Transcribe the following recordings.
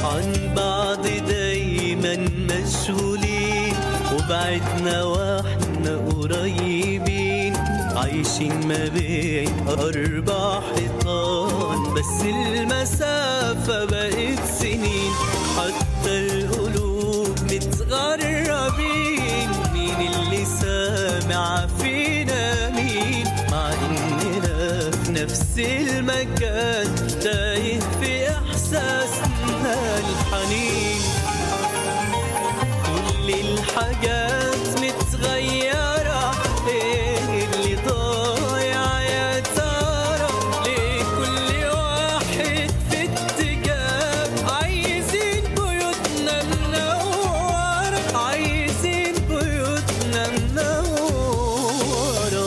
عن بعض دايما مشغولين وبعدنا واحنا قريبين عايشين ما بين أربع حيطان بس المسافة بقت سنين حتى القلوب متغربين مين اللي سامع فينا مين مع إننا في نفس المكان تايه في إحساسنا الحنين كل الحاجات متغيرة ايه اللي ضايع يا ترى ليه كل واحد في اتجاه عايزين بيوتنا منورة عايزين بيوتنا منورة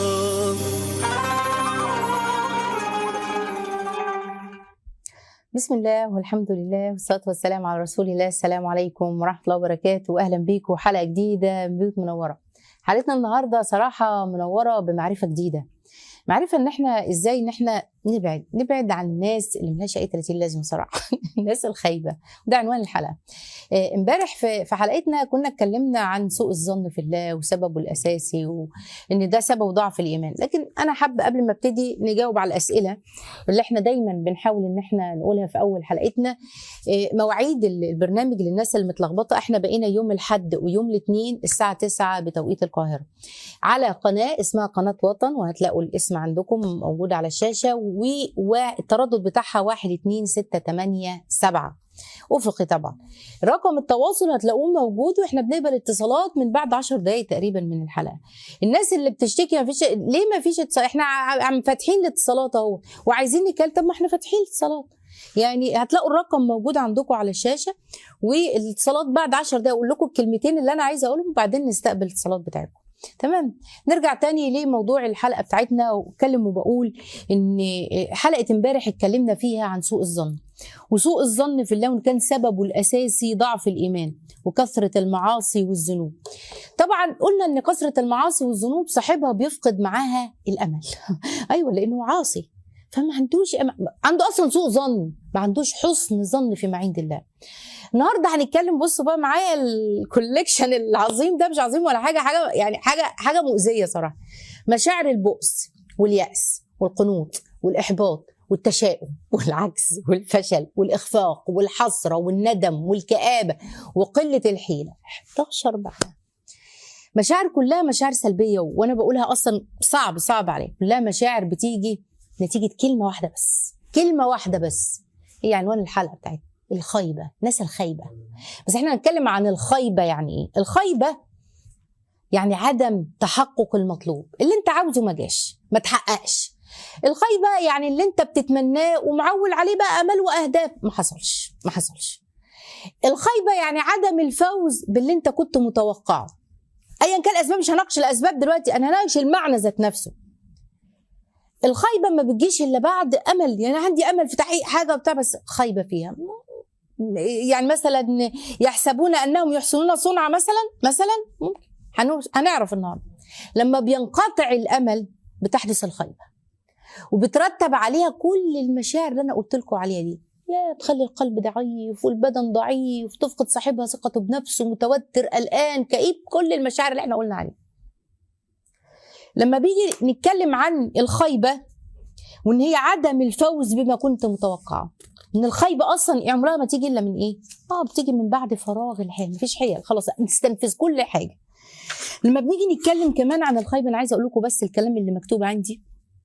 بسم الله والحمد لله والصلاة والسلام على رسول الله السلام عليكم ورحمة الله وبركاته وأهلا بيكم حلقة جديدة من بيوت منورة حلقتنا النهاردة صراحة منورة بمعرفة جديدة معرفة ان احنا ازاي ان احنا نبعد نبعد عن الناس اللي ملهاش اي 30 لازمه صراحه الناس الخايبه وده عنوان الحلقه آه، امبارح في في حلقتنا كنا اتكلمنا عن سوء الظن في الله وسببه الاساسي وان ده سبب ضعف الايمان لكن انا حابه قبل ما ابتدي نجاوب على الاسئله اللي احنا دايما بنحاول ان احنا نقولها في اول حلقتنا آه، مواعيد البرنامج للناس المتلخبطه احنا بقينا يوم الاحد ويوم الاثنين الساعه 9 بتوقيت القاهره على قناه اسمها قناه وطن وهتلاقوا الاسم عندكم موجود على الشاشه و- والتردد بتاعها 1 2 6 8 7 افقي طبعا رقم التواصل هتلاقوه موجود واحنا بنقبل اتصالات من بعد 10 دقائق تقريبا من الحلقه الناس اللي بتشتكي ما فيش ليه ما فيش اتصال احنا ع- عم فاتحين الاتصالات اهو وعايزين نتكلم طب ما احنا فاتحين الاتصالات يعني هتلاقوا الرقم موجود عندكم على الشاشه والاتصالات بعد 10 دقائق اقول لكم الكلمتين اللي انا عايزه اقولهم وبعدين نستقبل الاتصالات بتاعتكم تمام نرجع تاني لموضوع الحلقه بتاعتنا واتكلم وبقول ان حلقه امبارح اتكلمنا فيها عن سوء الظن وسوء الظن في الله وإن كان سببه الاساسي ضعف الايمان وكثره المعاصي والذنوب طبعا قلنا ان كثره المعاصي والذنوب صاحبها بيفقد معاها الامل ايوه لانه عاصي فما عندوش عنده اصلا سوء ظن ما عندوش حسن ظن في معين الله النهارده هنتكلم بصوا بقى معايا الكوليكشن العظيم ده مش عظيم ولا حاجه حاجه يعني حاجه حاجه مؤذيه صراحه مشاعر البؤس والياس والقنوط والاحباط والتشاؤم والعجز والفشل والاخفاق والحسره والندم والكآبه وقله الحيله 11 بقى مشاعر كلها مشاعر سلبيه وانا بقولها اصلا صعب صعب عليك كلها مشاعر بتيجي نتيجه كلمه واحده بس كلمه واحده بس هي عنوان الحلقه بتاعتنا الخيبه الناس الخايبه بس احنا هنتكلم عن الخيبه يعني ايه الخيبه يعني عدم تحقق المطلوب اللي انت عاوزه ما جاش ما تحققش الخيبه يعني اللي انت بتتمناه ومعول عليه بقى امال واهداف ما حصلش ما حصلش الخيبه يعني عدم الفوز باللي انت كنت متوقعه ايا كان الاسباب مش هناقش الاسباب دلوقتي انا هناقش المعنى ذات نفسه الخيبه ما بتجيش الا بعد امل يعني عندي امل في تحقيق حاجه وبتاع بس خيبه فيها يعني مثلا يحسبون انهم يحسنون صنعا مثلا مثلا ممكن هنو- هنعرف النهارده لما بينقطع الامل بتحدث الخيبه وبترتب عليها كل المشاعر اللي انا قلت لكم عليها دي يا تخلي القلب ضعيف والبدن ضعيف تفقد صاحبها ثقته بنفسه متوتر قلقان كئيب كل المشاعر اللي احنا قلنا عليها لما بيجي نتكلم عن الخيبه وان هي عدم الفوز بما كنت متوقعه ان الخيبه اصلا عمرها ما تيجي الا من ايه اه بتيجي من بعد فراغ الحيل مفيش حيل خلاص نستنفذ كل حاجه لما بنيجي نتكلم كمان عن الخيبه انا عايزه اقول لكم بس الكلام اللي مكتوب عندي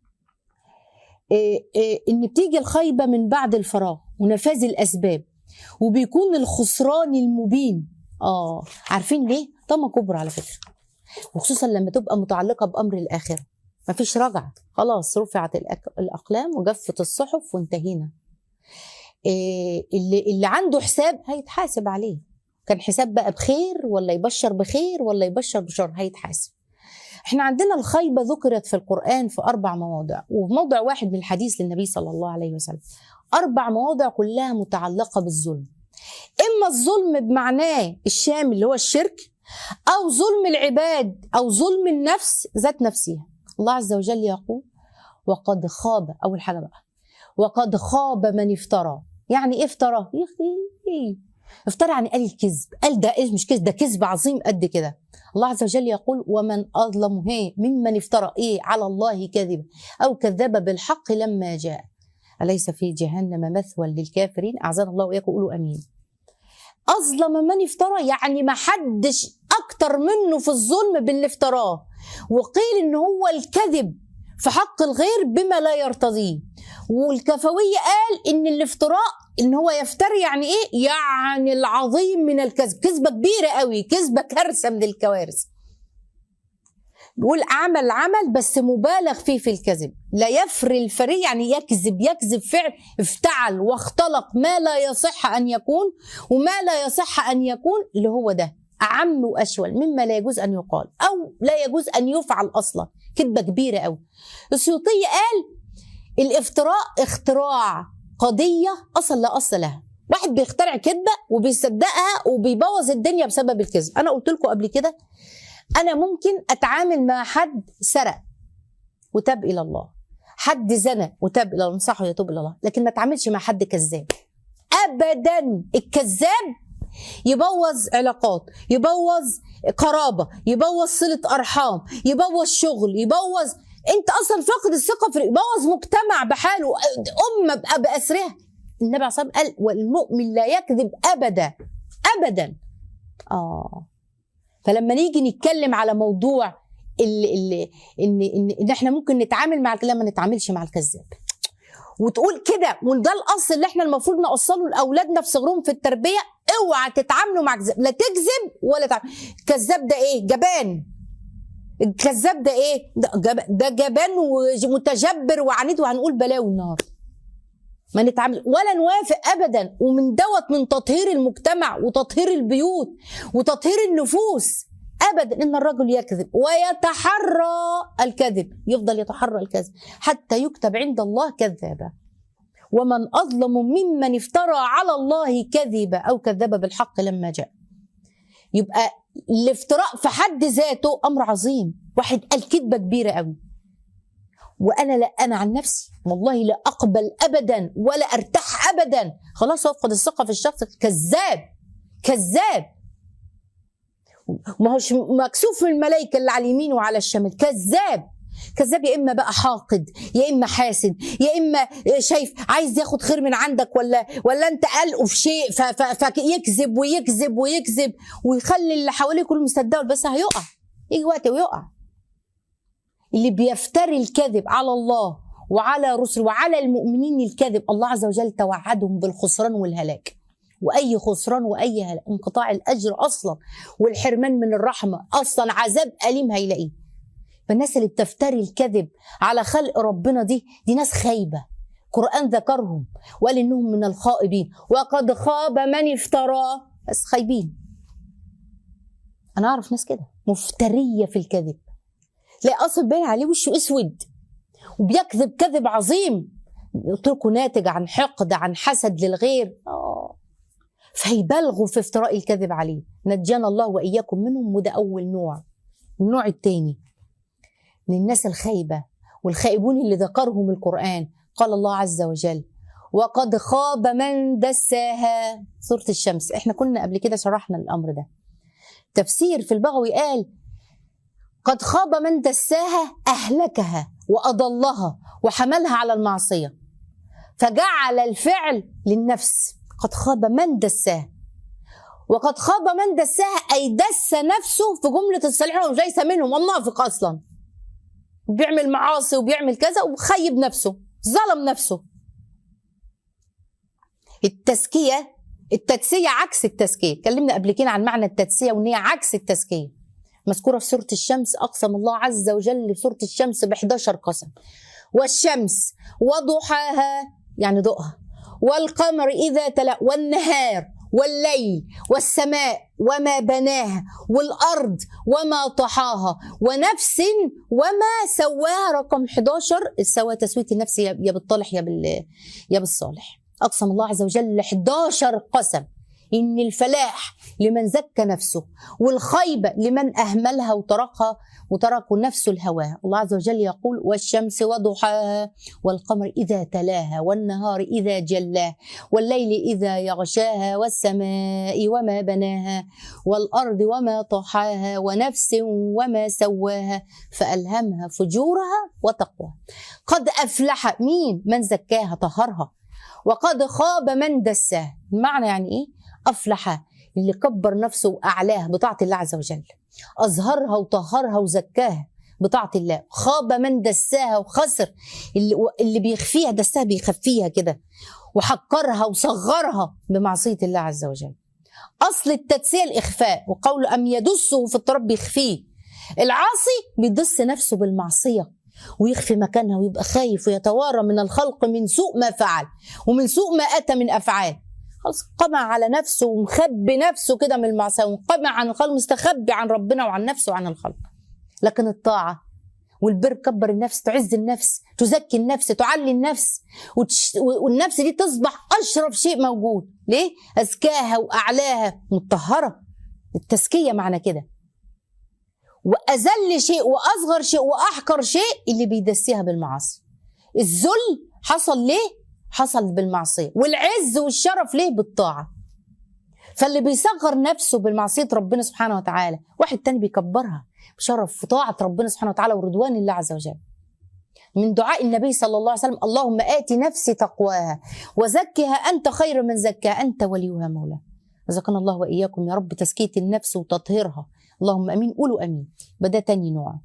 إيه إيه ان بتيجي الخيبه من بعد الفراغ ونفاذ الاسباب وبيكون الخسران المبين اه عارفين ليه طمع كبرى على فكره وخصوصا لما تبقى متعلقه بامر الاخره مفيش رجعه خلاص رفعت الأك- الاقلام وجفت الصحف وانتهينا إيه اللي اللي عنده حساب هيتحاسب عليه كان حساب بقى بخير ولا يبشر بخير ولا يبشر بشر هيتحاسب احنا عندنا الخيبة ذكرت في القرآن في أربع مواضع وفي موضع واحد من الحديث للنبي صلى الله عليه وسلم أربع مواضع كلها متعلقة بالظلم إما الظلم بمعناه الشامل اللي هو الشرك أو ظلم العباد أو ظلم النفس ذات نفسها الله عز وجل يقول وقد خاب أول حاجة بقى وقد خاب من افترى يعني ايه افترى يا اخي افترى يعني قال الكذب قال ده إيه مش كذب ده كذب عظيم قد كده الله عز وجل يقول ومن اظلم هي ممن افترى ايه على الله كذبا او كذب بالحق لما جاء اليس في جهنم مثوى للكافرين اعزنا الله واياكم قولوا امين اظلم من افترى يعني ما حدش اكتر منه في الظلم باللي افتراه وقيل ان هو الكذب في حق الغير بما لا يرتضيه والكفوية قال ان الافتراء ان هو يفتري يعني ايه يعني العظيم من الكذب كذبة كبيرة قوي كذبة كارثة من الكوارث بيقول عمل عمل بس مبالغ فيه في الكذب لا يفري الفري يعني يكذب يكذب فعل افتعل واختلق ما لا يصح ان يكون وما لا يصح ان يكون اللي هو ده اعم واشول مما لا يجوز ان يقال او لا يجوز ان يفعل اصلا كذبه كبيره قوي السيوطي قال الافتراء اختراع قضيه اصل لا اصل لها واحد بيخترع كذبه وبيصدقها وبيبوظ الدنيا بسبب الكذب انا قلت لكم قبل كده انا ممكن اتعامل مع حد سرق وتاب الى الله حد زنى وتاب الى الله نصحه يتوب الى الله لكن ما اتعاملش مع حد كذاب ابدا الكذاب يبوظ علاقات يبوظ قرابه يبوظ صله ارحام يبوظ شغل يبوظ انت اصلا فاقد الثقه في يبوظ مجتمع بحاله امه بأ- باسرها النبي عليه الصلاه والسلام قال والمؤمن لا يكذب ابدا ابدا اه فلما نيجي نتكلم على موضوع اللي اللي ان ان, إن احنا ممكن نتعامل مع الكلام ما نتعاملش مع الكذاب وتقول كده وده الاصل اللي احنا المفروض نوصله لاولادنا في صغرهم في التربيه اوعى تتعاملوا مع كذاب لا تكذب ولا تعمل الكذاب ده ايه جبان الكذاب ده ايه ده, جب... ده جبان ومتجبر وعنيد وهنقول بلاوي النهارده ما نتعامل ولا نوافق ابدا ومن دوت من تطهير المجتمع وتطهير البيوت وتطهير النفوس ابدا ان الرجل يكذب ويتحرى الكذب يفضل يتحرى الكذب حتى يكتب عند الله كذابا ومن اظلم ممن افترى على الله كذبا او كذب بالحق لما جاء يبقى الافتراء في حد ذاته امر عظيم واحد قال كذبه كبيره قوي وانا لا انا عن نفسي والله لا اقبل ابدا ولا ارتاح ابدا خلاص افقد الثقه في الشخص كذاب كذاب ما هوش مكسوف من الملائكه اللي على اليمين وعلى الشمال كذاب كذاب يا اما بقى حاقد يا اما حاسد يا اما شايف عايز ياخد خير من عندك ولا ولا انت قلقه في شيء فيكذب ويكذب ويكذب ويخلي اللي حواليه كله مصدقه بس هيقع يجي وقت ويقع اللي بيفتري الكذب على الله وعلى رسل وعلى المؤمنين الكذب الله عز وجل توعدهم بالخسران والهلاك واي خسران واي هلاك انقطاع الاجر اصلا والحرمان من الرحمه اصلا عذاب اليم هيلاقيه فالناس اللي بتفتري الكذب على خلق ربنا دي دي ناس خايبه القران ذكرهم وقال انهم من الخائبين وقد خاب من افترى بس خايبين انا اعرف ناس كده مفتريه في الكذب تلاقي اصلا باين عليه وشه اسود وبيكذب كذب عظيم قلت لكم ناتج عن حقد عن حسد للغير اه فيبالغوا في افتراء الكذب عليه نجانا الله واياكم منهم وده اول نوع النوع الثاني من الناس الخايبه والخائبون اللي ذكرهم القران قال الله عز وجل وقد خاب من دساها سوره الشمس احنا كنا قبل كده شرحنا الامر ده تفسير في البغوي قال قد خاب من دساها اهلكها واضلها وحملها على المعصيه فجعل الفعل للنفس قد خاب من دساها وقد خاب من دساها اي دس نفسه في جمله الصالحين وليس منهم والنافق اصلا بيعمل معاصي وبيعمل كذا وخيب نفسه ظلم نفسه التزكيه التدسيه عكس التزكيه اتكلمنا قبل كده عن معنى التدسيه وان هي عكس التزكيه مذكوره في سوره الشمس اقسم الله عز وجل في سوره الشمس ب 11 قسم والشمس وضحاها يعني ضوءها والقمر اذا تلا والنهار والليل والسماء وما بناها والارض وما طحاها ونفس وما سواها رقم 11 سوى تسويه النفس يا بالطالح يا بال يا بالصالح اقسم الله عز وجل 11 قسم ان الفلاح لمن زكى نفسه والخيبه لمن اهملها وتركها وتركوا نفسه الهواء الله عز وجل يقول والشمس وضحاها والقمر اذا تلاها والنهار اذا جلاها والليل اذا يغشاها والسماء وما بناها والارض وما طحاها ونفس وما سواها فالهمها فجورها وتقواها قد افلح مين من زكاها طهرها وقد خاب من دساها المعنى يعني ايه افلح اللي كبر نفسه واعلاه بطاعه الله عز وجل اظهرها وطهرها وزكاها بطاعه الله خاب من دساها وخسر اللي, اللي بيخفيها دساها بيخفيها كده وحقرها وصغرها بمعصيه الله عز وجل اصل التدسيه الاخفاء وقول ام يدسه في التراب بيخفيه العاصي بيدس نفسه بالمعصيه ويخفي مكانها ويبقى خايف ويتوارى من الخلق من سوء ما فعل ومن سوء ما اتى من افعال خلاص قمع على نفسه ومخبي نفسه كده من المعصيه وقمع عن الخلق مستخبي عن ربنا وعن نفسه وعن الخلق لكن الطاعه والبر كبر النفس تعز النفس تزكي النفس تعلي النفس وتش... والنفس دي تصبح اشرف شيء موجود ليه ازكاها واعلاها مطهره التزكيه معنى كده واذل شيء واصغر شيء واحقر شيء اللي بيدسيها بالمعاصي الذل حصل ليه حصل بالمعصيه والعز والشرف ليه بالطاعه فاللي بيصغر نفسه بالمعصيه ربنا سبحانه وتعالى واحد تاني بيكبرها بشرف في طاعه ربنا سبحانه وتعالى ورضوان الله عز وجل من دعاء النبي صلى الله عليه وسلم اللهم آت نفسي تقواها وزكها أنت خير من زكاها أنت وليها مولاها رزقنا الله وإياكم يا رب تزكية النفس وتطهيرها اللهم امين قولوا امين بدا تاني نوع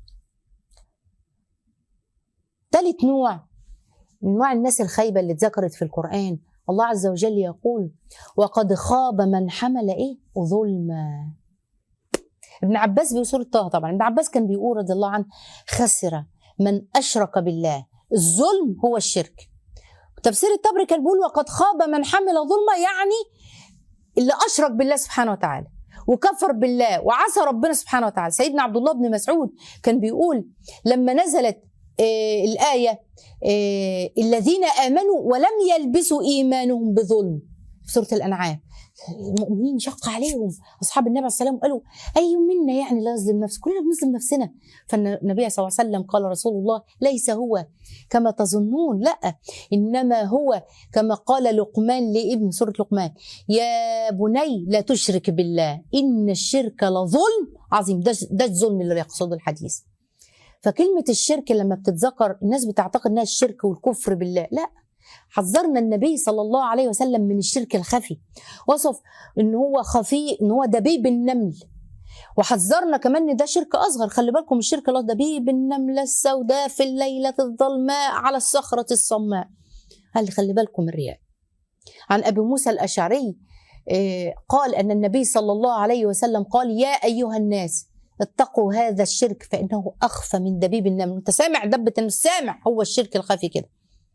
تالت نوع نوع الناس الخايبة اللي اتذكرت في القرآن الله عز وجل يقول وقد خاب من حمل ايه ظلما ابن عباس بيقول سورة طه طبعا ابن عباس كان بيقول رضي الله عنه خسر من أشرك بالله الظلم هو الشرك تفسير الطبري كان بيقول وقد خاب من حمل ظلما يعني اللي أشرك بالله سبحانه وتعالى وكفر بالله وعصى ربنا سبحانه وتعالى سيدنا عبد الله بن مسعود كان بيقول لما نزلت آه الآية آه الذين آمنوا ولم يلبسوا إيمانهم بظلم في سورة الأنعام المؤمنين شق عليهم أصحاب النبي عليه السلام قالوا أي منا يعني لا يظلم نفسه كلنا بنظلم نفسنا فالنبي صلى الله عليه وسلم قال رسول الله ليس هو كما تظنون لا إنما هو كما قال لقمان لابن سورة لقمان يا بني لا تشرك بالله إن الشرك لظلم عظيم ده, ده الظلم اللي يقصده الحديث فكلمة الشرك لما بتتذكر الناس بتعتقد انها الشرك والكفر بالله لا حذرنا النبي صلى الله عليه وسلم من الشرك الخفي وصف ان هو خفي ان هو دبيب النمل وحذرنا كمان ان ده شرك اصغر خلي بالكم الشرك الله دبيب النمله السوداء في الليله الظلماء على الصخره الصماء قال خلي بالكم الرياء عن ابي موسى الاشعري قال ان النبي صلى الله عليه وسلم قال يا ايها الناس اتقوا هذا الشرك فانه اخفى من دبيب النمل انت سامع دبه النمل سامع هو الشرك الخفي كده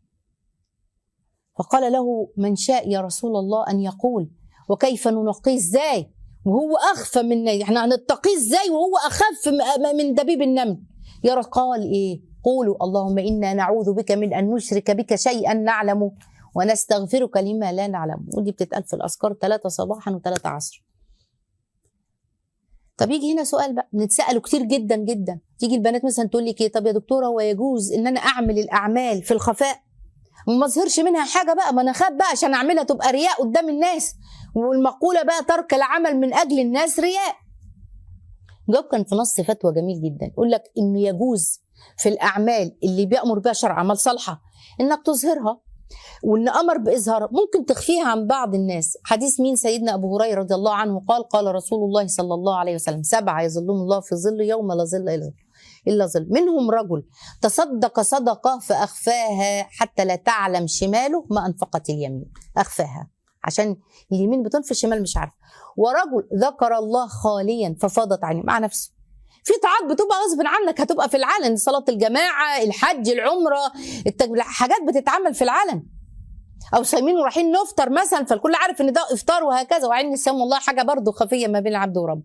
فقال له من شاء يا رسول الله ان يقول وكيف ننقيه ازاي وهو اخفى من احنا هنتقيه ازاي وهو اخف من دبيب النمل يا قال ايه قولوا اللهم انا نعوذ بك من ان نشرك بك شيئا نعلمه ونستغفرك لما لا نعلم ودي بتتقال في الاذكار ثلاثه صباحا وثلاثه عصر طب يجي هنا سؤال بقى بنتساله كتير جدا جدا تيجي البنات مثلا تقول لك ايه طب يا دكتوره هو يجوز ان انا اعمل الاعمال في الخفاء ما اظهرش منها حاجه بقى ما انا خاف بقى عشان اعملها تبقى رياء قدام الناس والمقوله بقى ترك العمل من اجل الناس رياء جاب كان في نص فتوى جميل جدا يقول لك انه يجوز في الاعمال اللي بيامر بها شرع اعمال صالحه انك تظهرها وان امر باظهارها ممكن تخفيها عن بعض الناس حديث مين سيدنا ابو هريره رضي الله عنه قال قال رسول الله صلى الله عليه وسلم سبعه يظلهم الله في ظل يوم لا ظل الا الا ظل منهم رجل تصدق صدقه فاخفاها حتى لا تعلم شماله ما انفقت اليمين اخفاها عشان اليمين بتنفي الشمال مش عارفه ورجل ذكر الله خاليا ففاضت عينه مع نفسه في طاعات بتبقى غصب عنك هتبقى في العلن صلاة الجماعة الحج العمرة التج... حاجات بتتعمل في العلن أو صايمين ورايحين نفطر مثلا فالكل عارف إن ده إفطار وهكذا وعين الصيام والله حاجة برضه خفية ما بين العبد ورب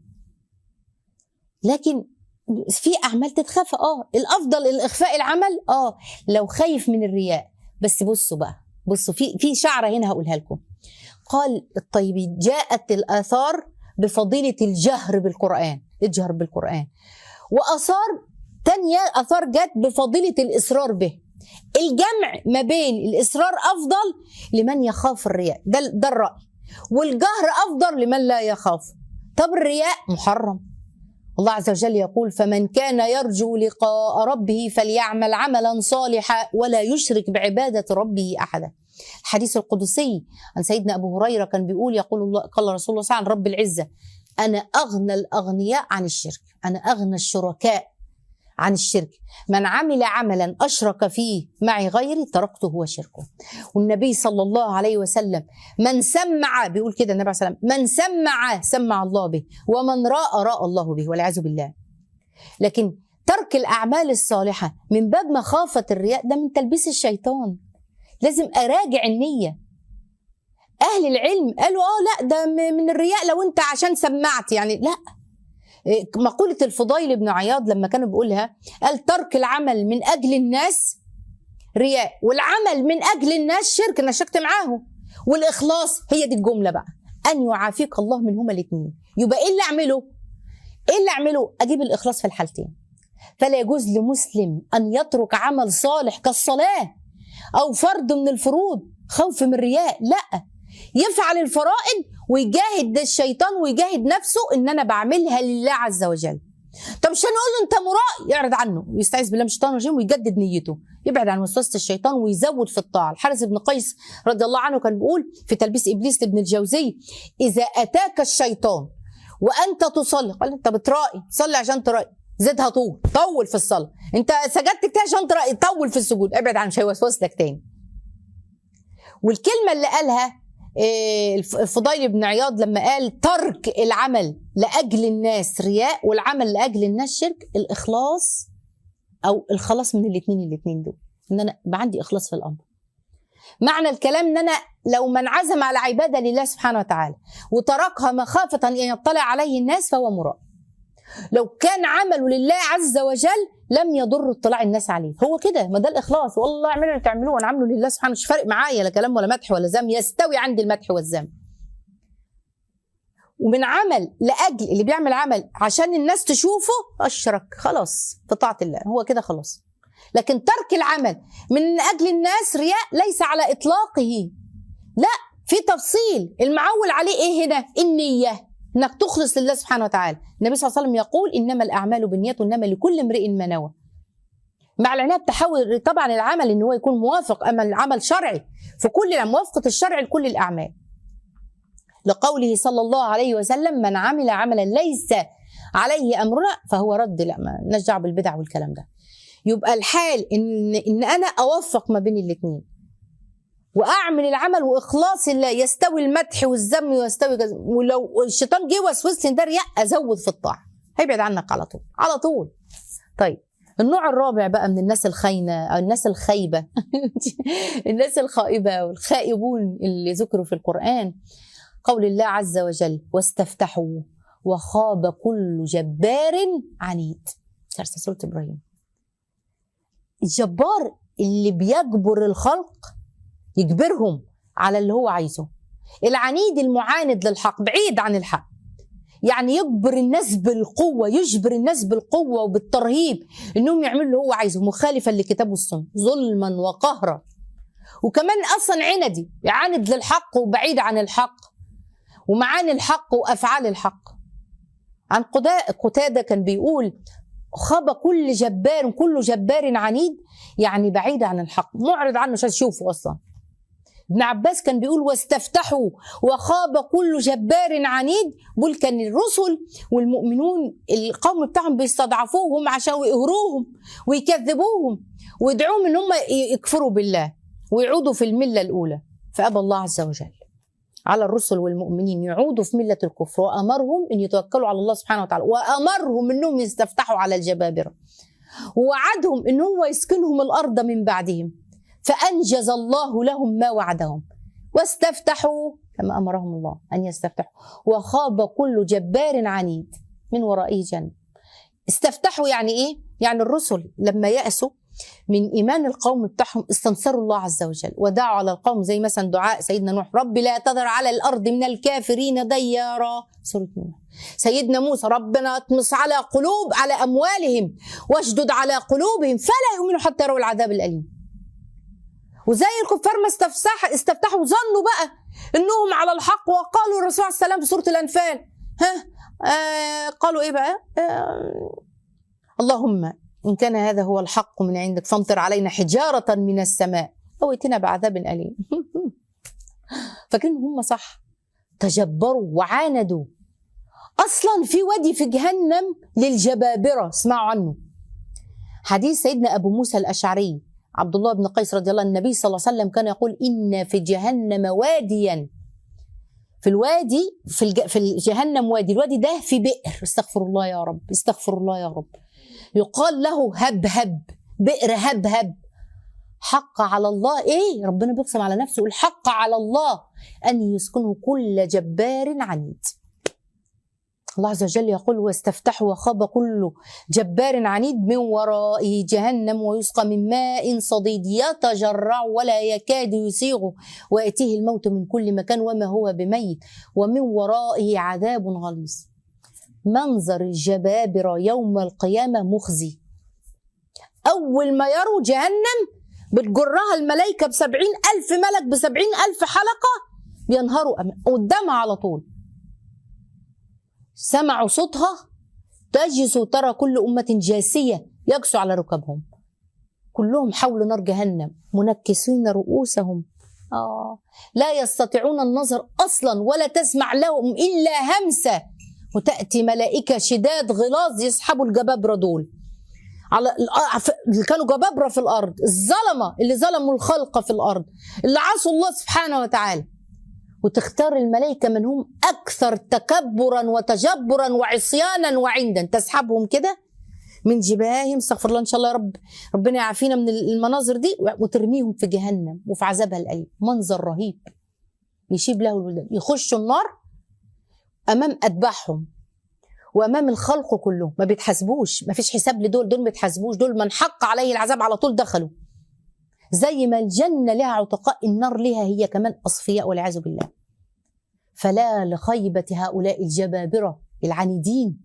لكن في أعمال تتخفى اه الأفضل الإخفاء العمل اه لو خايف من الرياء بس بصوا بقى بصوا في في شعرة هنا هقولها لكم قال الطيبين جاءت الآثار بفضيلة الجهر بالقرآن اجهر بالقرآن وآثار تانية آثار جت بفضيلة الإصرار به الجمع ما بين الإصرار أفضل لمن يخاف الرياء ده, ده الرأي والجهر أفضل لمن لا يخاف طب الرياء محرم الله عز وجل يقول فمن كان يرجو لقاء ربه فليعمل عملا صالحا ولا يشرك بعبادة ربه أحدا الحديث القدسي عن سيدنا أبو هريرة كان بيقول يقول الله قال رسول الله صلى الله عليه وسلم رب العزة أنا أغنى الأغنياء عن الشرك أنا أغنى الشركاء عن الشرك من عمل عملا أشرك فيه معي غيري تركته وشركه والنبي صلى الله عليه وسلم من سمع بيقول كده النبي صلى الله عليه وسلم من سمع سمع الله به ومن راى راى الله به والعياذ بالله لكن ترك الاعمال الصالحه من باب مخافه الرياء ده من تلبيس الشيطان لازم اراجع النيه اهل العلم قالوا اه لا ده م- من الرياء لو انت عشان سمعت يعني لا إيه، مقولة الفضيل بن عياض لما كانوا بيقولها قال ترك العمل من أجل الناس رياء والعمل من أجل الناس شرك أنا شركت معاهم والإخلاص هي دي الجملة بقى أن يعافيك الله منهما الاثنين يبقى إيه اللي أعمله إيه اللي أعمله أجيب الإخلاص في الحالتين فلا يجوز لمسلم أن يترك عمل صالح كالصلاة أو فرض من الفروض خوف من الرياء لا يفعل الفرائض ويجاهد الشيطان ويجاهد نفسه ان انا بعملها لله عز وجل طب مش هنقول له انت مرائي يعرض عنه ويستعيذ بالله من الشيطان الرجيم ويجدد نيته يبعد عن وسوسه الشيطان ويزود في الطاعه الحارث بن قيس رضي الله عنه كان بيقول في تلبيس ابليس لابن الجوزي اذا اتاك الشيطان وانت تصلي قال انت بترائي صلي عشان ترائي زدها طول طول في الصلاه انت سجدت كتير عشان ترائي طول في السجود ابعد عن مش هيوسوس لك تاني والكلمه اللي قالها إيه، الف- الفضيل بن عياض لما قال ترك العمل لاجل الناس رياء والعمل لاجل الناس شرك الاخلاص او الخلاص من الاثنين الاثنين دول ان انا يبقى عندي اخلاص في الامر معنى الكلام ان انا لو من عزم على عباده لله سبحانه وتعالى وتركها مخافه ان يطلع عليه الناس فهو مرائي لو كان عمله لله عز وجل لم يضر اطلاع الناس عليه هو كده ما ده الاخلاص والله اعملوا اللي تعملوه وانا عامله لله سبحانه مش فارق معايا لا كلام ولا مدح ولا ذم يستوي عندي المدح والذم ومن عمل لاجل اللي بيعمل عمل عشان الناس تشوفه اشرك خلاص في طاعه الله هو كده خلاص لكن ترك العمل من اجل الناس رياء ليس على اطلاقه لا في تفصيل المعول عليه ايه هنا النيه انك تخلص لله سبحانه وتعالى النبي صلى الله عليه وسلم يقول انما الاعمال بالنيات وانما لكل امرئ ما نوى مع العنايه بتحول طبعا العمل ان هو يكون موافق اما العمل شرعي في كل موافقه الشرع لكل الاعمال لقوله صلى الله عليه وسلم من عمل عملا ليس عليه امرنا فهو رد لا ما لناش دعوه بالبدع والكلام ده يبقى الحال ان ان انا اوفق ما بين الاثنين واعمل العمل واخلاص الله يستوي المدح والذم ويستوي كذا ولو الشيطان جه وسوسني ده رياء ازود في الطاعه هيبعد عنك على طول على طول طيب النوع الرابع بقى من الناس الخاينه او الناس الخايبه الناس الخائبه والخائبون اللي ذكروا في القران قول الله عز وجل واستفتحوا وخاب كل جبار عنيد سلسلة سورة إبراهيم الجبار اللي بيجبر الخلق يجبرهم على اللي هو عايزه العنيد المعاند للحق بعيد عن الحق يعني يجبر الناس بالقوة يجبر الناس بالقوة وبالترهيب انهم يعملوا اللي هو عايزه مخالفا لكتاب والسنة ظلما وقهرا وكمان اصلا عندي يعاند للحق وبعيد عن الحق ومعاني الحق وافعال الحق عن قدا- قتادة كان بيقول خاب كل جبار كل جبار عنيد يعني بعيد عن الحق معرض عنه مش هتشوفه اصلا ابن عباس كان بيقول واستفتحوا وخاب كل جبار عنيد بيقول كان الرسل والمؤمنون القوم بتاعهم بيستضعفوهم عشان يقهروهم ويكذبوهم ويدعوهم ان هم يكفروا بالله ويعودوا في المله الاولى فابى الله عز وجل على الرسل والمؤمنين يعودوا في مله الكفر وامرهم ان يتوكلوا على الله سبحانه وتعالى وامرهم انهم يستفتحوا على الجبابره ووعدهم ان هو يسكنهم الارض من بعدهم فانجز الله لهم ما وعدهم واستفتحوا كما امرهم الله ان يستفتحوا وخاب كل جبار عنيد من ورائه جنة استفتحوا يعني ايه؟ يعني الرسل لما يأسوا من ايمان القوم بتاعهم استنصروا الله عز وجل ودعوا على القوم زي مثلا دعاء سيدنا نوح رب لا تذر على الارض من الكافرين ديارا سوره نوح سيدنا موسى ربنا اطمس على قلوب على اموالهم واشدد على قلوبهم فلا يؤمنوا حتى يروا العذاب الاليم وزي الكفار ما استفسح استفتحوا ظنوا بقى انهم على الحق وقالوا الرسول عليه السلام في سوره الانفال ها آه قالوا ايه بقى آه اللهم ان كان هذا هو الحق من عندك فامطر علينا حجاره من السماء او ائتنا بعذاب اليم فاكرين هم صح تجبروا وعاندوا اصلا في وادي في جهنم للجبابره اسمعوا عنه حديث سيدنا ابو موسى الاشعري عبد الله بن قيس رضي الله عنه النبي صلى الله عليه وسلم كان يقول ان في جهنم واديا في الوادي في الج... في جهنم وادي الوادي ده في بئر استغفر الله يا رب استغفر الله يا رب يقال له هبهب بئر هبهب حق على الله ايه ربنا بيقسم على نفسه الحق على الله ان يسكنه كل جبار عنيد الله عز وجل يقول واستفتحوا وخاب كل جبار عنيد من ورائه جهنم ويسقى من ماء صديد يتجرع ولا يكاد يسيغه ويأتيه الموت من كل مكان وما هو بميت ومن ورائه عذاب غليظ منظر الجبابرة يوم القيامة مخزي أول ما يروا جهنم بتجرها الملائكة بسبعين ألف ملك بسبعين ألف حلقة بينهاروا قدامها على طول سمعوا صوتها تجلس ترى كل أمة جاسية يجسو على ركبهم كلهم حول نار جهنم منكسين رؤوسهم آه لا يستطيعون النظر أصلا ولا تسمع لهم إلا همسة وتأتي ملائكة شداد غلاظ يسحبوا الجبابرة دول على اللي كانوا جبابرة في الأرض الظلمة اللي ظلموا الخلق في الأرض اللي عصوا الله سبحانه وتعالى وتختار الملائكة من هم أكثر تكبرا وتجبرا وعصيانا وعندا تسحبهم كده من جباههم استغفر الله إن شاء الله يا رب ربنا يعافينا من المناظر دي وترميهم في جهنم وفي عذابها الأليم منظر رهيب يشيب له الولدان يخشوا النار أمام أتباعهم وامام الخلق كله ما بيتحاسبوش ما فيش حساب لدول دول ما بيتحاسبوش دول من حق عليه العذاب على طول دخلوا زي ما الجنة لها عتقاء النار لها هي كمان أصفياء والعياذ بالله فلا لخيبة هؤلاء الجبابرة العنيدين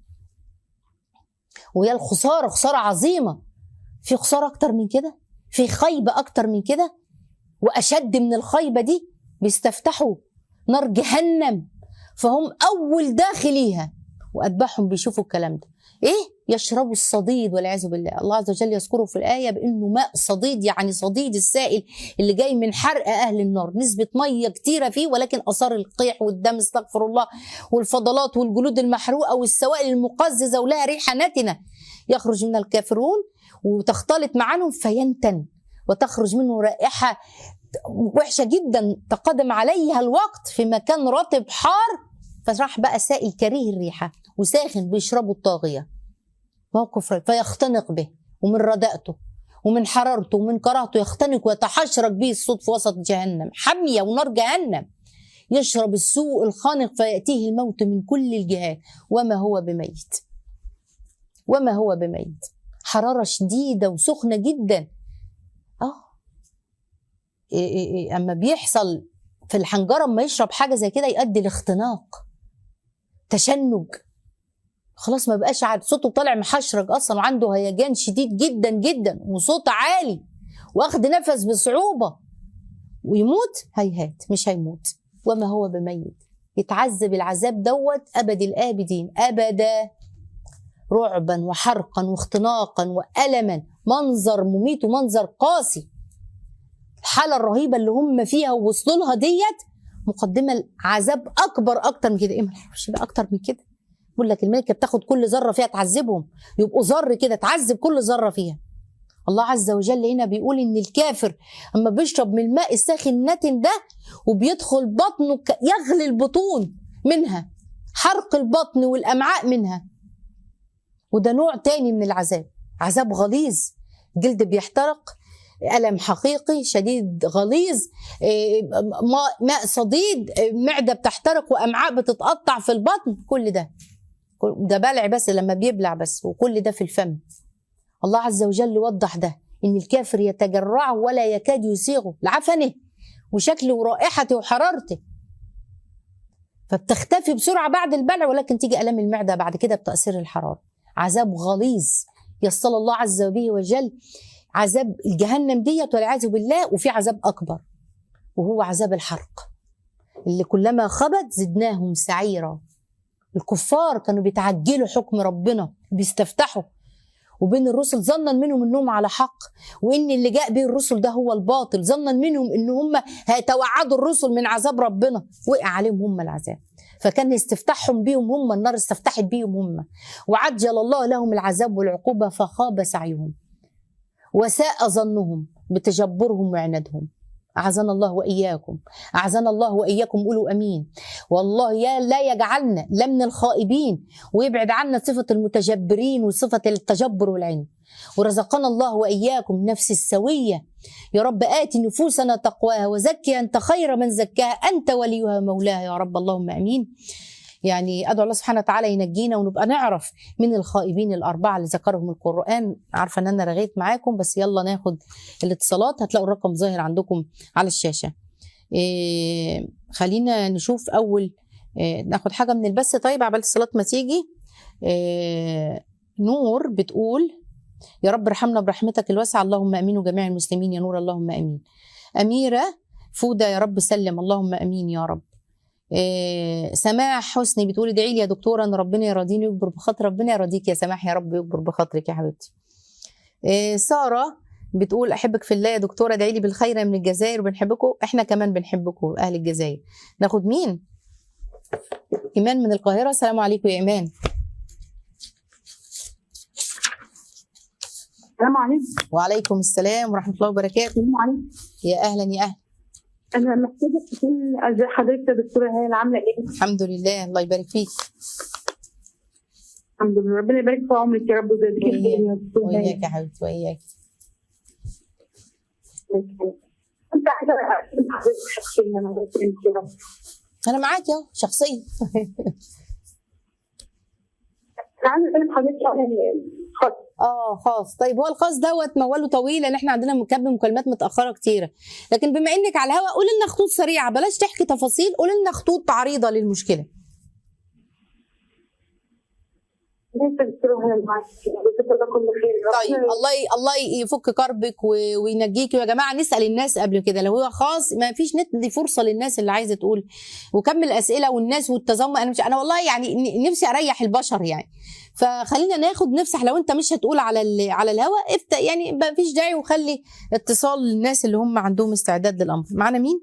ويا الخسارة خسارة عظيمة في خسارة أكتر من كده في خيبة أكتر من كده وأشد من الخيبة دي بيستفتحوا نار جهنم فهم أول داخليها وأتباعهم بيشوفوا الكلام ده إيه يشربوا الصديد والعياذ بالله الله عز وجل يذكره في الآية بأنه ماء صديد يعني صديد السائل اللي جاي من حرق أهل النار نسبة مية كتيرة فيه ولكن أثار القيح والدم استغفر الله والفضلات والجلود المحروقة والسوائل المقززة ولها ريحة نتنة يخرج من الكافرون وتختلط معهم فينتن وتخرج منه رائحة وحشة جدا تقدم عليها الوقت في مكان رطب حار فراح بقى سائل كريه الريحة وساخن بيشربوا الطاغية موقف رهيب فيختنق به ومن رداءته ومن حرارته ومن كراهته يختنق ويتحشرك به الصوت في وسط جهنم حمية ونار جهنم يشرب السوء الخانق فيأتيه الموت من كل الجهات وما هو بميت وما هو بميت حرارة شديدة وسخنة جدا اه إيه إيه إيه اما بيحصل في الحنجرة اما يشرب حاجة زي كده يؤدي لاختناق تشنج خلاص ما بقاش عاد صوته طالع محشرج اصلا وعنده هيجان شديد جدا جدا وصوت عالي واخد نفس بصعوبه ويموت هيهات مش هيموت وما هو بميت يتعذب العذاب دوت ابد الابدين ابدا رعبا وحرقا واختناقا والما منظر مميت ومنظر قاسي الحاله الرهيبه اللي هم فيها ووصلوا لها ديت مقدمه عذاب اكبر اكتر من كده ايه ما نعرفش بقى اكتر من كده بقول لك الملكه بتاخد كل ذره فيها تعذبهم يبقوا ذر كده تعذب كل ذره فيها الله عز وجل هنا بيقول ان الكافر اما بيشرب من الماء الساخن النتن ده وبيدخل بطنه يغلي البطون منها حرق البطن والامعاء منها وده نوع تاني من العذاب عذاب غليظ جلد بيحترق ألم حقيقي شديد غليظ ماء صديد معدة بتحترق وأمعاء بتتقطع في البطن كل ده ده بلع بس لما بيبلع بس وكل ده في الفم الله عز وجل وضح ده ان الكافر يتجرعه ولا يكاد يسيغه لعفنه وشكله ورائحته وحرارته فبتختفي بسرعه بعد البلع ولكن تيجي الام المعده بعد كده بتاثير الحراره عذاب غليظ يصل الله عز به وجل عذاب الجهنم ديت والعياذ بالله وفي عذاب اكبر وهو عذاب الحرق اللي كلما خبت زدناهم سعيرا الكفار كانوا بيتعجلوا حكم ربنا بيستفتحوا وبين الرسل ظنا منهم انهم على حق وان اللي جاء به الرسل ده هو الباطل ظنا منهم ان هم هيتوعدوا الرسل من عذاب ربنا وقع عليهم هم العذاب فكان استفتاحهم بيهم هم النار استفتحت بيهم هم وعجل الله لهم العذاب والعقوبه فخاب سعيهم وساء ظنهم بتجبرهم وعنادهم أعزنا الله وإياكم أعزنا الله وإياكم قولوا أمين والله يا لا يجعلنا لا من الخائبين ويبعد عنا صفة المتجبرين وصفة التجبر والعند ورزقنا الله وإياكم نفس السوية يا رب آت نفوسنا تقواها وزكي أنت خير من زكاها أنت وليها مولاها يا رب اللهم أمين يعني ادعو الله سبحانه وتعالى ينجينا ونبقى نعرف من الخائبين الاربعه اللي ذكرهم القران عارفه ان انا رغيت معاكم بس يلا ناخد الاتصالات هتلاقوا الرقم ظاهر عندكم على الشاشه إيه خلينا نشوف اول إيه ناخد حاجه من البث طيب عبال الصلاه ما تيجي إيه نور بتقول يا رب ارحمنا برحمتك الواسعه اللهم امين وجميع المسلمين يا نور اللهم امين اميره فوده يا رب سلم اللهم امين يا رب إيه سماح حسني بتقول ادعي لي يا دكتوره ان ربنا يرضيني ويكبر بخاطر ربنا يرضيك يا سماح يا رب يكبر بخاطرك يا حبيبتي إيه ساره بتقول احبك في الله يا دكتوره ادعي لي بالخير من الجزائر وبنحبكم احنا كمان بنحبكم اهل الجزائر ناخد مين ايمان من القاهره السلام عليكم يا ايمان السلام عليكم وعليكم السلام ورحمه الله وبركاته السلام عليكم يا اهلا يا اهلا انا محتاجه تكون ازي حضرتك يا دكتوره هي عامله ايه؟ الحمد لله الله يبارك فيك الحمد لله ربنا يبارك في عمرك يا رب ويجزيك الخير يا دكتوره هي. وإياك يا حبيبتي وإياك انت عايزه أسأل حضرتك شخصيا انا بس انت يا رب أنا معاك أهو شخصيا انا عايزه اسال حضرتك يعني خط اه خاص طيب هو الخاص دوت موال طويل لان احنا عندنا مكب مكالمات متاخره كتيره لكن بما انك على الهواء قول لنا خطوط سريعه بلاش تحكي تفاصيل قول لنا خطوط عريضه للمشكله ليس دكتوره هي معاك جزاك الله كل خير طيب الله ي... الله يفك كربك و... وينجيك يا جماعه نسال الناس قبل كده لو هو خاص ما فيش ندي فرصه للناس اللي عايزه تقول وكمل اسئله والناس والتذمر انا مش انا والله يعني ن- نفسي اريح البشر يعني فخلينا ناخد نفسح لو انت مش هتقول على ال... على الهواء افتح يعني ما فيش داعي وخلي اتصال للناس اللي هم عندهم استعداد للامر معانا مين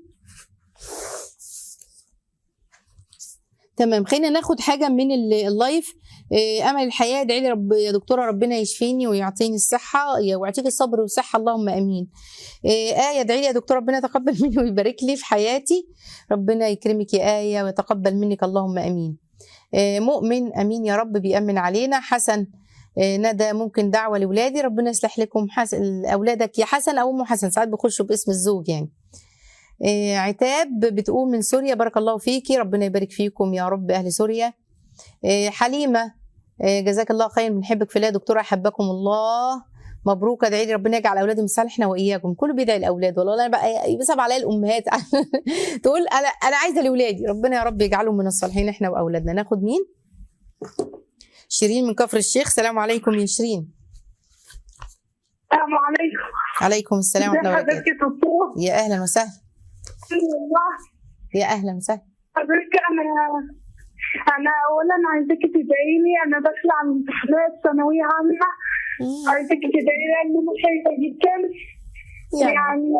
تمام خلينا ناخد حاجه من ال- اللايف إيه، امل الحياه ادعي لي رب يا دكتوره ربنا يشفيني ويعطيني الصحه ويعطيك الصبر والصحه اللهم امين إيه، ايه ادعي لي يا دكتوره ربنا يتقبل مني ويبارك لي في حياتي ربنا يكرمك يا ايه ويتقبل منك اللهم امين إيه، مؤمن امين يا رب بيامن علينا حسن إيه، ندى ممكن دعوه لاولادي ربنا يصلح لكم حسن اولادك يا حسن او ام حسن ساعات بيخشوا باسم الزوج يعني إيه، عتاب بتقول من سوريا بارك الله فيكي ربنا يبارك فيكم يا رب اهل سوريا إيه، حليمه إيه، جزاك الله خير بنحبك في الله يا دكتوره احبكم الله مبروك ادعي لي ربنا يجعل اولادي مصالحنا واياكم كله بيدعي الاولاد والله انا بقى بيصعب عليا الامهات تقول انا انا عايزه لاولادي ربنا يا رب يجعلهم من الصالحين احنا واولادنا ناخد مين شيرين من كفر الشيخ السلام عليكم يا شيرين السلام عليكم عليكم السلام ورحمه الله حضرتك وبركاته يا دكتوره يا اهلا وسهلا والله يا اهلا وسهلا حضرتك انا انا اولا عايزاكي تدعي لي انا داخله على امتحانات ثانويه عامه عايزاكي تدعي لي ان انا خايفه جدا يعني يعني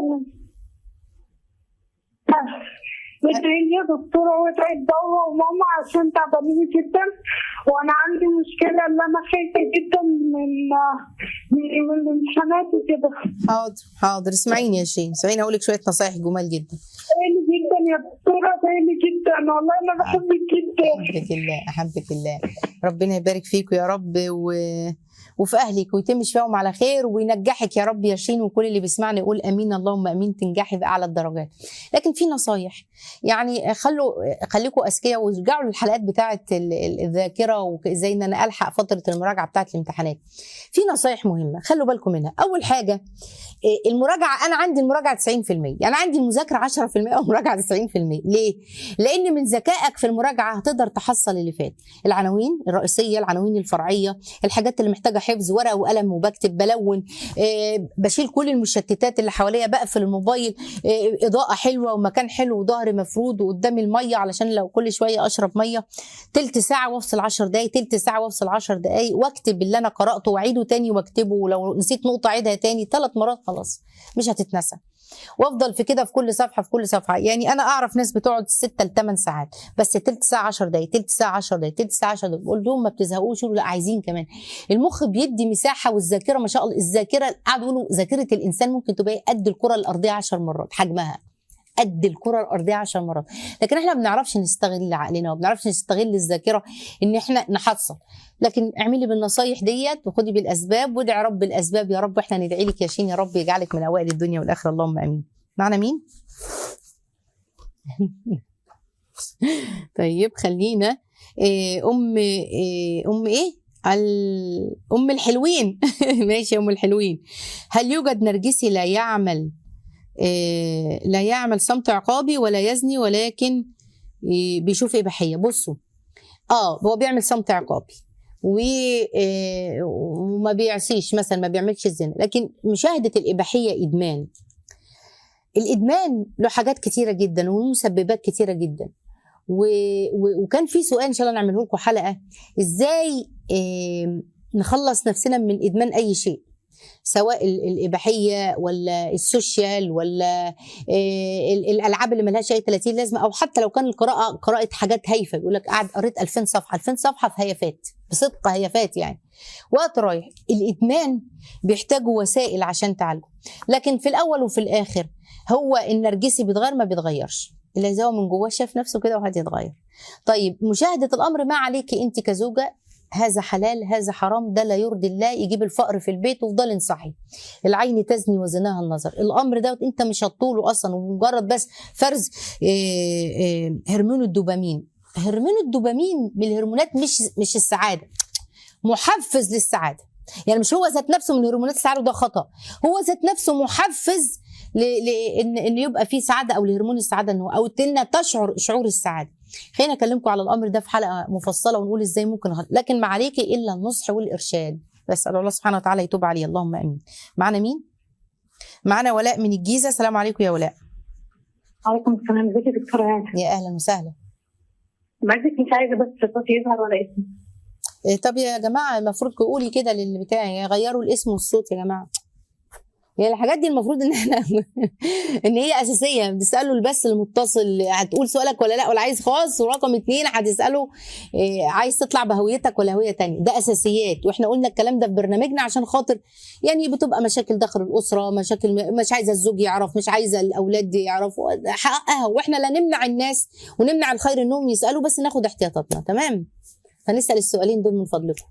ادعي لي يا دكتورة وادعي بابا وماما عشان تعبانين جدا وانا عندي مشكلة ان انا خايفة جدا من من من الامتحانات وكده حاضر حاضر اسمعيني يا شيرين اسمعيني هقول لك شويه نصايح جمال جدا ادعي جدا يا دكتورة ادعي جدا والله انا بحبك جدا احبك الله احبك الله ربنا يبارك فيكم يا رب و... وفي اهلك ويتم شفاهم على خير وينجحك يا رب يا شين وكل اللي بيسمعني يقول امين اللهم امين تنجحي باعلى الدرجات لكن في نصايح يعني خلوا خليكم اذكياء وارجعوا للحلقات بتاعه ال- ال- الذاكره وازاي ان انا الحق فتره المراجعه بتاعه الامتحانات في نصايح مهمه خلوا بالكم منها اول حاجه إيه، المراجعه انا عندي المراجعه 90% يعني عندي المذاكره 10% ومراجعه 90% ليه لان من ذكائك في المراجعه هتقدر تحصل اللي فات العناوين الرئيسيه العناوين الفرعيه الحاجات اللي محتاجه حفظ ورقه وقلم وبكتب بلون إيه، بشيل كل المشتتات اللي حواليا بقفل الموبايل إيه، اضاءه حلوه ومكان حلو وظهري مفرود وقدامي الميه علشان لو كل شويه اشرب ميه تلت ساعه وافصل 10 دقائق تلت ساعه وافصل 10 دقائق واكتب اللي انا قراته واعيده تاني واكتبه ولو نسيت نقطه اعيدها تاني ثلاث مرات خلاص مش هتتنسى وافضل في كده في كل صفحه في كل صفحه يعني انا اعرف ناس بتقعد 6 ل 8 ساعات بس تلت ساعه 10 دقائق تلت ساعه 10 دقائق تلت ساعه 10 دقائق بقول لهم ما بتزهقوش يقولوا لا عايزين كمان المخ بيدي مساحه والذاكره ما شاء الله الذاكره قعدوا يقولوا ذاكره الانسان ممكن تبقى قد الكره الارضيه 10 مرات حجمها قد الكره الارضيه 10 مرات لكن احنا ما بنعرفش نستغل عقلنا وما بنعرفش نستغل الذاكره ان احنا نحصل لكن اعملي بالنصايح ديت وخدي بالاسباب وادعي رب الاسباب يا رب احنا ندعي لك يا شين يا رب يجعلك من اوائل الدنيا والاخره اللهم امين معنا مين طيب خلينا إيه، ام إيه، ام ايه ال- ام الحلوين ماشي يا ام الحلوين هل يوجد نرجسي لا يعمل إيه، لا يعمل صمت عقابي ولا يزني ولكن إيه، بيشوف اباحيه بصوا اه هو بيعمل صمت عقابي و- إيه، وما بيعصيش مثلا ما بيعملش الزنا لكن مشاهده الاباحيه ادمان الادمان له حاجات كتيره جدا ومسببات كتيره جدا و... و... وكان في سؤال ان شاء الله نعمله لكم حلقه ازاي إيه نخلص نفسنا من ادمان اي شيء سواء ال- الاباحيه ولا السوشيال ولا إيه ال- الالعاب اللي ملهاش اي 30 لازمه او حتى لو كان القراءه قراءه حاجات هايفه يقول لك قاعد قريت 2000 صفحه 2000 صفحه في هيافات بصدق هيافات يعني وقت رايح الادمان بيحتاجوا وسائل عشان تعالجه لكن في الاول وفي الاخر هو النرجسي بيتغير ما بيتغيرش اللي إذا هو من جواه شاف نفسه كده وهتتغير طيب مشاهده الامر ما عليكي انت كزوجه هذا حلال هذا حرام ده لا يرضي الله يجيب الفقر في البيت وفضل انصحي العين تزني وزناها النظر الامر ده انت مش هتطوله اصلا ومجرد بس فرز إيه، إيه، هرمون الدوبامين هرمون الدوبامين من الهرمونات مش مش السعاده محفز للسعاده يعني مش هو ذات نفسه من هرمونات السعاده وده خطا هو ذات نفسه محفز ل- لان ان يبقى في سعاده او لهرمون السعاده انه او انها تشعر شعور السعاده خلينا اكلمكم على الامر ده في حلقه مفصله ونقول ازاي ممكن نغير. لكن ما عليكي الا النصح والارشاد بسال الله سبحانه وتعالى يتوب عليه اللهم امين معنا مين معنا ولاء من الجيزه السلام عليكم يا ولاء عليكم السلام ازيك يا دكتوره هاني يا اهلا وسهلا بعدك مش عايزه بس صوتي يظهر ولا اسمي إيه، طب يا جماعه المفروض تقولي كده للبتاع غيروا الاسم والصوت يا جماعه هي الحاجات دي المفروض ان احنا ان هي اساسيه بتساله البث المتصل هتقول سؤالك ولا لا ولا عايز خاص ورقم اتنين هتساله إيه، عايز تطلع بهويتك ولا هويه تانية ده اساسيات واحنا قلنا الكلام ده في برنامجنا عشان خاطر يعني بتبقى مشاكل داخل الاسره مشاكل مش عايزه الزوج يعرف مش عايزه الاولاد يعرفوا حقها واحنا لا نمنع الناس ونمنع الخير انهم يسالوا بس ناخد احتياطاتنا تمام فنسال السؤالين دول من فضلكم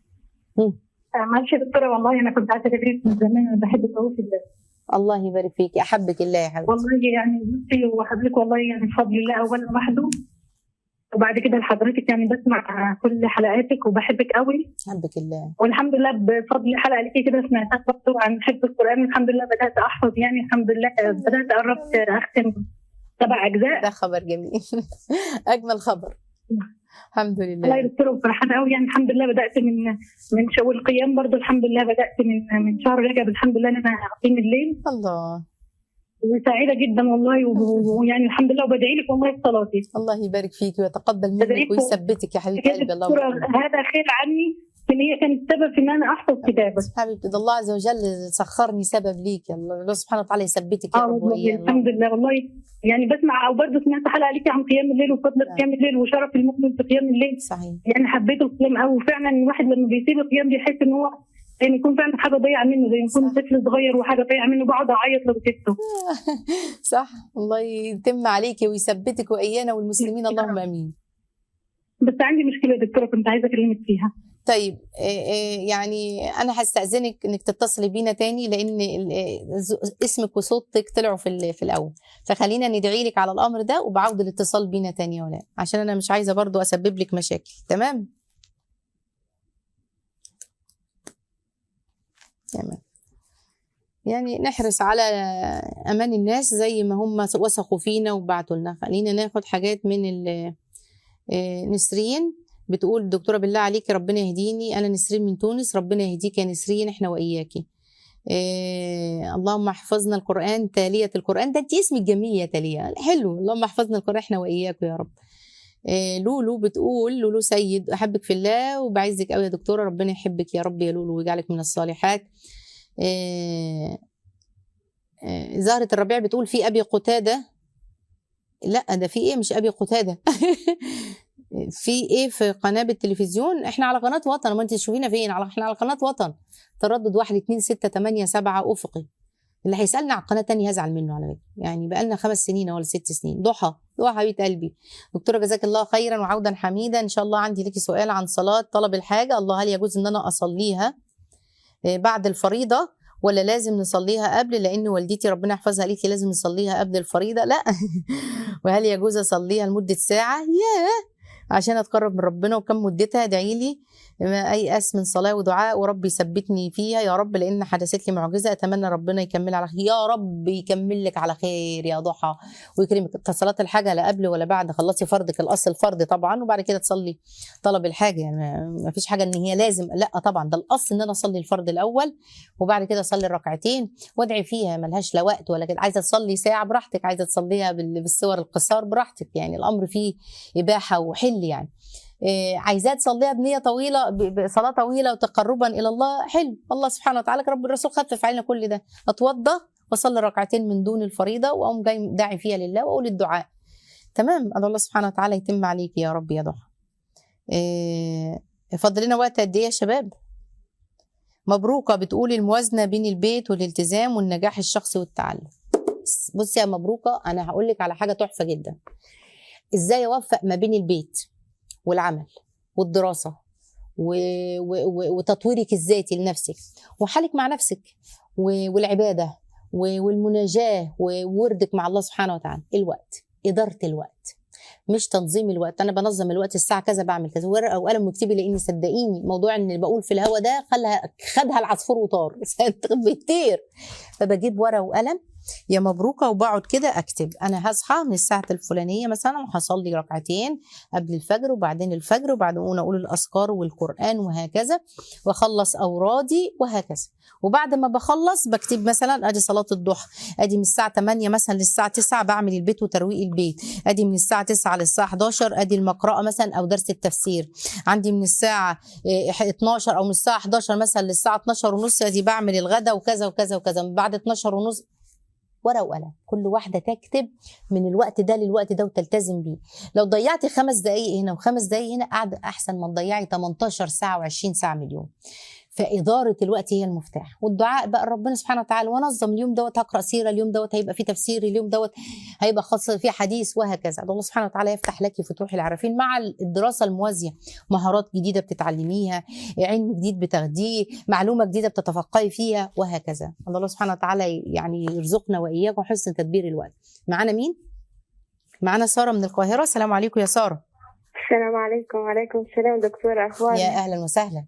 آه، معلش يا دكتوره والله انا كنت عايزه ادريك من زمان انا بحبك قوي في الله الله يبارك فيكي احبك الله يا حبيبتي والله يعني بصي وحضرتك والله يعني بفضل الله اولا لوحده وبعد كده لحضرتك يعني بسمع كل حلقاتك وبحبك قوي احبك الله والحمد لله بفضل حلقه ليكي كده سمعتها برضه عن حفظ القران الحمد لله بدات احفظ يعني الحمد لله بدات قربت اختم سبع اجزاء ده خبر جميل اجمل خبر الحمد والله لله يا دكتوره فرحانه قوي يعني الحمد لله بدات من من شو القيام برضه الحمد لله بدات من من شهر رجب الحمد لله ان انا اقيم الليل الله وسعيده جدا والله و- ويعني الحمد لله وبدعي لك والله في صلاتي الله يبارك فيكي ويتقبل منك بدعيكم. ويثبتك يا حبيبه كانت قلبي الله الدكتوره يبارك هذا خير عني ان هي كانت سبب في ان انا احفظ كتابه حبيبتي ده الله عز وجل سخرني سبب ليك الله الله سبحانه وتعالى يثبتك يا اه رب والله وإياه الله. الحمد لله والله يعني بسمع او برضه سمعت حلقه ليكي عن قيام الليل وفضل نعم. قيام الليل وشرف المؤمن في قيام الليل صحيح يعني حبيت القيام قوي وفعلا الواحد لما بيسيب القيام بيحس ان هو زي ما يكون فعلا حاجه ضايعه منه زي ما يكون صح. طفل صغير وحاجه ضايعه منه بقعد اعيط لو سبته صح الله يتم عليكي ويثبتك وايانا والمسلمين اللهم امين بس عندي مشكله يا دكتوره كنت عايزه اكلمك فيها طيب آه، آه، يعني انا هستاذنك انك تتصلي بينا تاني لان ال- آه، ز- اسمك وصوتك طلعوا في ال- في الاول فخلينا ندعي لك على الامر ده وبعود الاتصال بينا تاني يا ولاء عشان انا مش عايزه برضو اسبب لك مشاكل تمام تمام يعني نحرص على امان الناس زي ما هم وثقوا فينا وبعتوا لنا خلينا ناخد حاجات من ال- آه، نسرين بتقول دكتوره بالله عليكي ربنا يهديني انا نسرين من تونس ربنا يهديك يا نسرين احنا واياكي إيه اللهم احفظنا القران تاليه القران ده انت اسمك جميل يا تاليه حلو اللهم احفظنا القران احنا واياكم يا رب إيه لولو بتقول لولو سيد احبك في الله وبعزك قوي يا دكتوره ربنا يحبك يا رب يا لولو ويجعلك من الصالحات إيه إيه زهرة الربيع بتقول في ابي قتاده لا ده في ايه مش ابي قتاده في ايه في قناه بالتلفزيون احنا على قناه وطن ما انت تشوفينا فين على احنا على قناه وطن تردد واحد اتنين ستة تمانية سبعة افقي اللي هيسالنا على قناه تانية هزعل منه على فكره يعني بقالنا خمس سنين ولا ست سنين ضحى ضحى حبيبه قلبي دكتوره جزاك الله خيرا وعودا حميدا ان شاء الله عندي ليكي سؤال عن صلاه طلب الحاجه الله هل يجوز ان انا اصليها آه، بعد الفريضه ولا لازم نصليها قبل لان والدتي ربنا يحفظها ليكي لازم نصليها قبل الفريضه لا وهل يجوز اصليها لمده ساعه ياه عشان اتقرب من ربنا وكم مدتها ادعي لي ما ايأس من صلاه ودعاء ورب يثبتني فيها يا رب لان حدثت لي معجزه اتمنى ربنا يكمل على خير يا رب يكمل لك على خير يا ضحى ويكرمك انت صلاه الحاجه لا قبل ولا بعد خلصي فرضك الاصل فرض طبعا وبعد كده تصلي طلب الحاجه يعني ما- ما فيش حاجه ان هي لازم لا طبعا ده الاصل ان انا اصلي الفرض الاول وبعد كده اصلي الركعتين وادعي فيها ملهاش لا وقت ولا كده عايزه تصلي ساعه براحتك عايزه تصليها بال- بالصور القصار براحتك يعني الامر فيه اباحه وحل يعني إيه، عايزاه تصليها بنيه طويله ب- بصلاه طويله وتقربا الى الله حلو الله سبحانه وتعالى رب الرسول خفف علينا كل ده اتوضى واصلي ركعتين من دون الفريضه واقوم جاي داعي فيها لله واقول الدعاء تمام ادعو الله سبحانه وتعالى يتم عليك يا رب يا ضحى إيه، فاضل لنا وقت قد ايه يا شباب مبروكه بتقول الموازنه بين البيت والالتزام والنجاح الشخصي والتعلم بصي يا مبروكه انا هقول لك على حاجه تحفه جدا ازاي اوفق ما بين البيت والعمل والدراسه و... و... و... وتطويرك الذاتي لنفسك وحالك مع نفسك و... والعباده و... والمناجاه ووردك مع الله سبحانه وتعالى الوقت اداره الوقت مش تنظيم الوقت انا بنظم الوقت الساعه كذا بعمل كذا ورقه وقلم واكتبي لاني صدقيني موضوع ان اللي بقول في الهوا ده خلها خدها العصفور وطار بيطير فبجيب ورقه وقلم يا مبروكه وبقعد كده اكتب انا هصحى من الساعه الفلانيه مثلا وهصلي ركعتين قبل الفجر وبعدين الفجر وبعدين اقول الاذكار والقران وهكذا واخلص اورادي وهكذا وبعد ما بخلص بكتب مثلا ادي صلاه الضحى ادي من الساعه 8 مثلا للساعه 9 بعمل البيت وترويق البيت ادي من الساعه 9 للساعه 11 ادي المقرأه مثلا او درس التفسير عندي من الساعه إيه، 12 او من الساعه 11 مثلا للساعه 12 ونص ادي بعمل الغدا وكذا وكذا وكذا من بعد 12 ونص ورقه وقلم كل واحده تكتب من الوقت ده للوقت ده وتلتزم بيه لو ضيعتي خمس دقائق هنا وخمس دقائق هنا قاعده احسن ما تضيعي 18 ساعه و20 ساعه من اليوم فإدارة الوقت هي المفتاح والدعاء بقى ربنا سبحانه وتعالى ونظم اليوم دوت هقرأ سيرة اليوم دوت هيبقى فيه تفسير اليوم دوت هيبقى خاص فيه حديث وهكذا الله سبحانه وتعالى يفتح لك فتوح العارفين مع الدراسة الموازية مهارات جديدة بتتعلميها علم جديد بتاخديه معلومة جديدة بتتفقهي فيها وهكذا الله سبحانه وتعالى يعني يرزقنا وإياكم حسن تدبير الوقت معانا مين؟ معانا سارة من القاهرة السلام عليكم يا سارة السلام عليكم وعليكم السلام دكتورة أخبارك يا أهلا وسهلا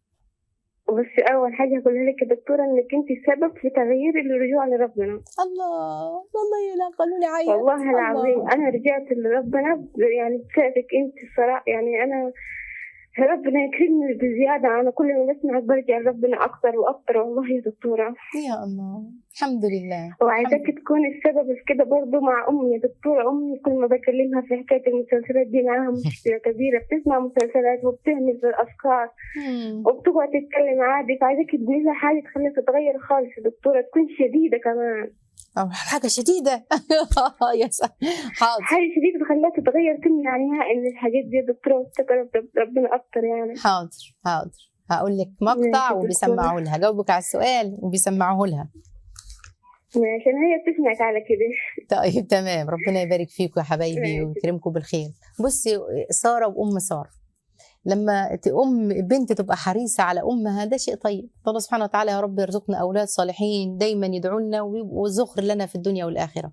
بس أول حاجة أقولها لك يا دكتورة إنك أنت السبب في تغيير الرجوع لربنا الله والله لا خلوني عيط والله العظيم أنا رجعت لربنا يعني بسببك أنت الصراحة يعني أنا ربنا يكرمني بزيادة أنا كل ما بسمعك برجع لربنا أكتر وأكتر والله يا دكتورة يا الله الحمد لله وعايزاك تكون السبب في كده برضه مع أمي يا دكتورة أمي كل ما بكلمها في حكاية المسلسلات دي معاها مشكلة كبيرة بتسمع مسلسلات وبتهمل في الأفكار مم. وبتقعد تتكلم عادي فعايزاك تقولي لها حاجة تخليها تتغير خالص يا دكتورة تكون شديدة كمان أو حاجة شديدة يا سلام حاضر حاجة شديدة تخليها تتغير تمنع نهائي الحاجات دي يا دكتورة وتقرب ربنا أكتر يعني حاضر حاضر هقول لك مقطع ماشي يا وبيسمعوا لها جاوبك على السؤال وبيسمعوه لها عشان هي بتسمعك على كده طيب تمام ربنا يبارك فيكم يا حبايبي ماشي. ويكرمكم بالخير بصي ساره وام ساره لما ام بنت تبقى حريصه على امها ده شيء طيب الله سبحانه وتعالى يا رب يرزقنا اولاد صالحين دايما يدعوا لنا ويبقوا ذخر لنا في الدنيا والاخره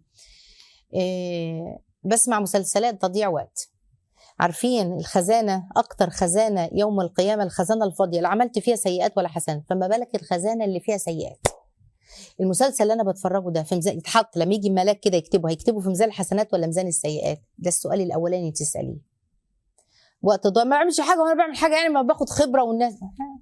إيه بسمع مسلسلات تضييع وقت عارفين الخزانه اكتر خزانه يوم القيامه الخزانه الفاضيه لا عملت فيها سيئات ولا حسنات فما بالك الخزانه اللي فيها سيئات المسلسل اللي انا بتفرجه ده في ميزان يتحط لما يجي ملاك كده يكتبه هيكتبه في ميزان الحسنات ولا ميزان السيئات ده السؤال الاولاني تساليه وقت ضايع ما بعملش حاجه وانا بعمل حاجه يعني ما باخد خبره والناس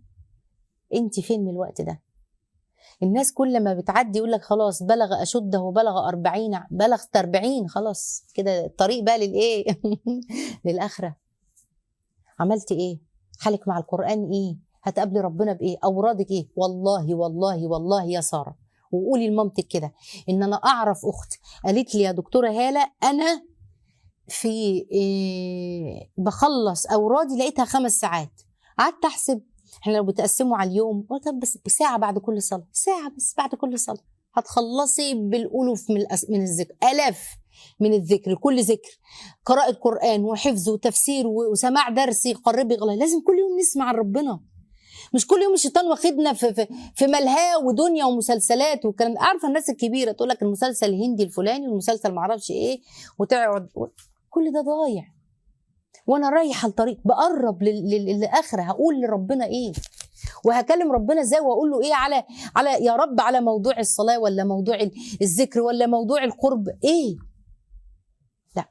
انت فين من الوقت ده الناس كل ما بتعدي يقول لك خلاص بلغ اشده وبلغ 40 بلغت 40 خلاص كده الطريق بقى للايه للاخره عملت ايه حالك مع القران ايه هتقابلي ربنا بايه اورادك ايه والله والله والله يا ساره وقولي لمامتك كده ان انا اعرف اخت قالت لي يا دكتوره هاله انا في إيه بخلص اورادي لقيتها خمس ساعات قعدت احسب احنا لو بتقسموا على اليوم قلت طب بس ساعه بعد كل صلاه ساعه بس بعد كل صلاه هتخلصي بالالوف من الأس... من الذكر الاف من الذكر كل ذكر قراءه قران وحفظ وتفسير وسماع درس يقربك الله لازم كل يوم نسمع عن ربنا مش كل يوم الشيطان واخدنا في في, في ملهاه ودنيا ومسلسلات والكلام عارفه الناس الكبيره تقول لك المسلسل الهندي الفلاني والمسلسل معرفش ايه وتقعد كل ده ضايع وانا رايحه الطريق بقرب للاخره هقول لربنا ايه وهكلم ربنا ازاي واقول له ايه على على يا رب على موضوع الصلاه ولا موضوع الذكر ولا موضوع القرب ايه لا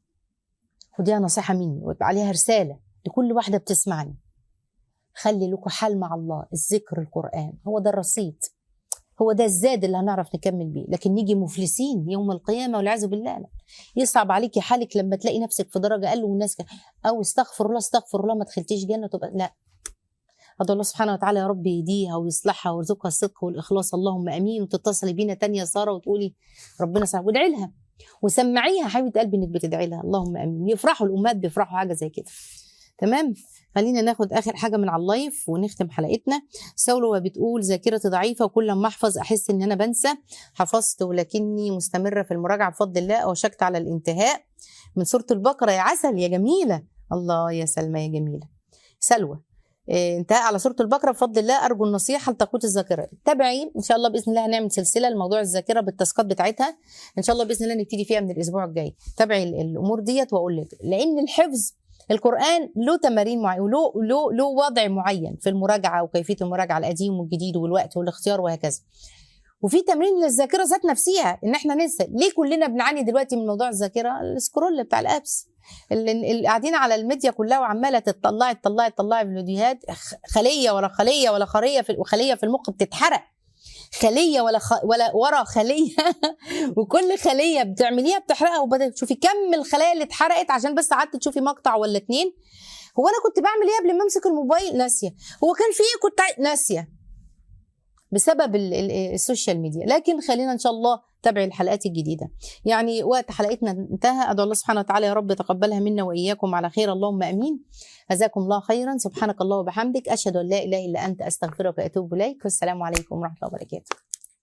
ودي نصيحه مني ويبقى عليها رساله لكل واحده بتسمعني خلي لكم حال مع الله الذكر القران هو ده الرصيد هو ده الزاد اللي هنعرف نكمل بيه لكن نيجي مفلسين يوم القيامة والعياذ بالله لا. يصعب عليكي حالك لما تلاقي نفسك في درجة أقل والناس أو استغفر الله استغفر الله ما دخلتيش جنة تبقى لا أدعو الله سبحانه وتعالى يا رب يهديها ويصلحها ويرزقها الصدق والإخلاص اللهم أمين وتتصلي بينا تانية سارة وتقولي ربنا سبحانه وادعي لها وسمعيها حبيبة قلبي إنك بتدعي لها اللهم أمين يفرحوا الأمهات بيفرحوا حاجة زي كده تمام خلينا ناخد اخر حاجه من على اللايف ونختم حلقتنا سولو بتقول ذاكرتي ضعيفه وكل ما احفظ احس ان انا بنسى حفظت ولكني مستمره في المراجعه بفضل الله اوشكت على الانتهاء من سوره البقره يا عسل يا جميله الله يا سلمى يا جميله سلوى إيه انتهى على سوره البقره بفضل الله ارجو النصيحه لتقويه الذاكره تابعي ان شاء الله باذن الله هنعمل سلسله لموضوع الذاكره بالتاسكات بتاعتها ان شاء الله باذن الله نبتدي فيها من الاسبوع الجاي تابعي الامور ديت واقول لك لان الحفظ القرآن له تمارين معينة وله له له وضع معين في المراجعة وكيفية المراجعة القديم والجديد والوقت والاختيار وهكذا. وفي تمرين للذاكرة ذات نفسها ان احنا ننسى، ليه كلنا بنعاني دلوقتي من موضوع الذاكرة؟ السكرول بتاع الابس. اللي اللي قاعدين على الميديا كلها وعماله تطلعي تطلعي تطلعي فيديوهات خليه ورا خليه ولا خليه في خليه في المخ بتتحرق خليه ولا خ... ولا ورا خليه وكل خليه بتعمليها بتحرقها وبدأ تشوفي كم الخلايا اللي اتحرقت عشان بس قعدت تشوفي مقطع ولا اتنين هو انا كنت بعمل ايه قبل ما امسك الموبايل ناسيه هو كان في ايه كنت ناسيه بسبب ال ال السوشيال ميديا لكن خلينا ان شاء الله تابعي الحلقات الجديده يعني وقت حلقتنا انتهى ادعو الله سبحانه وتعالى يا رب يتقبلها منا واياكم على خير اللهم امين جزاكم الله خيرا سبحانك الله وبحمدك اشهد ان لا اله الا انت استغفرك واتوب اليك والسلام عليكم ورحمه الله وبركاته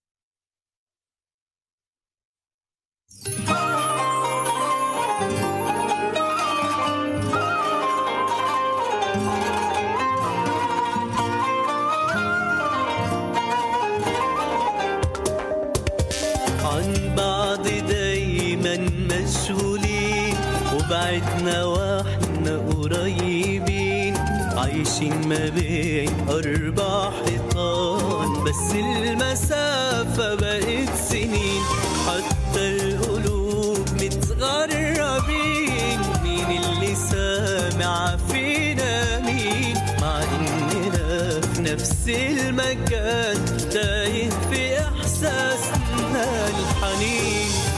عن بعض دايما مشغولين وبعدنا واحنا قريبين عايشين ما بين أربع حيطان بس المسافة بقت سنين حتى القلوب متغربين مين اللي سامع فينا مين مع إننا في نفس المكان تايه في إحساسنا الحنين